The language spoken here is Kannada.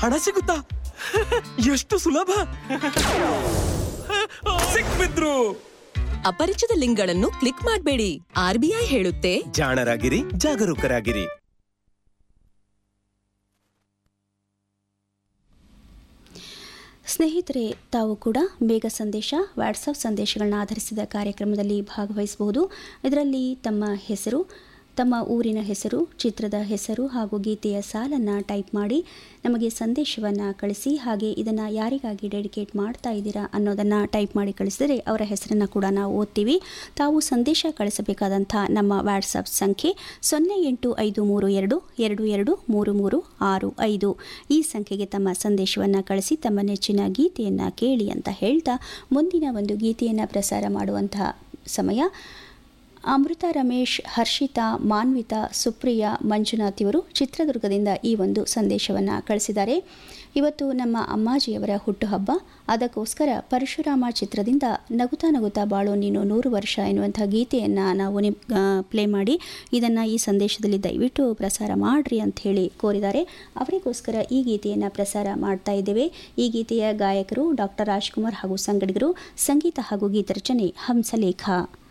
ಹಣ ಸಿಗುತ್ತಾ ಎಷ್ಟು ಸುಲಭ ಸಿಕ್ಬಿದ್ರು ಅಪರಿಚಿತ ಲಿಂಕ್ಗಳನ್ನು ಕ್ಲಿಕ್ ಮಾಡಬೇಡಿ ಆರ್ಬಿಐ ಹೇಳುತ್ತೆ ಜಾಣರಾಗಿರಿ ಜಾಗರೂಕರಾಗಿರಿ ಸ್ನೇಹಿತರೆ ತಾವು ಕೂಡ ಬೇಗ ಸಂದೇಶ ವಾಟ್ಸಪ್ ಸಂದೇಶಗಳನ್ನ ಆಧರಿಸಿದ ಕಾರ್ಯಕ್ರಮದಲ್ಲಿ ಭಾಗವಹಿಸಬಹುದು ಇದರಲ್ಲಿ ತಮ್ಮ ಹೆಸರು ತಮ್ಮ ಊರಿನ ಹೆಸರು ಚಿತ್ರದ ಹೆಸರು ಹಾಗೂ ಗೀತೆಯ ಸಾಲನ್ನು ಟೈಪ್ ಮಾಡಿ ನಮಗೆ ಸಂದೇಶವನ್ನು ಕಳಿಸಿ ಹಾಗೆ ಇದನ್ನು ಯಾರಿಗಾಗಿ ಡೆಡಿಕೇಟ್ ಮಾಡ್ತಾ ಇದ್ದೀರಾ ಅನ್ನೋದನ್ನು ಟೈಪ್ ಮಾಡಿ ಕಳಿಸಿದರೆ ಅವರ ಹೆಸರನ್ನು ಕೂಡ ನಾವು ಓದ್ತೀವಿ ತಾವು ಸಂದೇಶ ಕಳಿಸಬೇಕಾದಂಥ ನಮ್ಮ ವಾಟ್ಸಪ್ ಸಂಖ್ಯೆ ಸೊನ್ನೆ ಎಂಟು ಐದು ಮೂರು ಎರಡು ಎರಡು ಎರಡು ಮೂರು ಮೂರು ಆರು ಐದು ಈ ಸಂಖ್ಯೆಗೆ ತಮ್ಮ ಸಂದೇಶವನ್ನು ಕಳಿಸಿ ತಮ್ಮ ನೆಚ್ಚಿನ ಗೀತೆಯನ್ನು ಕೇಳಿ ಅಂತ ಹೇಳ್ತಾ ಮುಂದಿನ ಒಂದು ಗೀತೆಯನ್ನು ಪ್ರಸಾರ ಮಾಡುವಂತಹ ಸಮಯ ಅಮೃತ ರಮೇಶ್ ಹರ್ಷಿತಾ ಮಾನ್ವಿತಾ ಸುಪ್ರಿಯಾ ಮಂಜುನಾಥ್ ಇವರು ಚಿತ್ರದುರ್ಗದಿಂದ ಈ ಒಂದು ಸಂದೇಶವನ್ನು ಕಳಿಸಿದ್ದಾರೆ ಇವತ್ತು ನಮ್ಮ ಅಮ್ಮಾಜಿಯವರ ಹುಟ್ಟುಹಬ್ಬ ಅದಕ್ಕೋಸ್ಕರ ಪರಶುರಾಮ ಚಿತ್ರದಿಂದ ನಗುತ್ತಾ ನಗುತ್ತಾ ಬಾಳೋ ನೀನು ನೂರು ವರ್ಷ ಎನ್ನುವಂಥ ಗೀತೆಯನ್ನು ನಾವು ನಿಮ್ ಪ್ಲೇ ಮಾಡಿ ಇದನ್ನು ಈ ಸಂದೇಶದಲ್ಲಿ ದಯವಿಟ್ಟು ಪ್ರಸಾರ ಮಾಡಿರಿ ಅಂತ ಹೇಳಿ ಕೋರಿದ್ದಾರೆ ಅವರಿಗೋಸ್ಕರ ಈ ಗೀತೆಯನ್ನು ಪ್ರಸಾರ ಮಾಡ್ತಾ ಇದ್ದೇವೆ ಈ ಗೀತೆಯ ಗಾಯಕರು ಡಾಕ್ಟರ್ ರಾಜ್ಕುಮಾರ್ ಹಾಗೂ ಸಂಗಡಿಗರು ಸಂಗೀತ ಹಾಗೂ ಗೀತರಚನೆ ಹಂಸಲೇಖ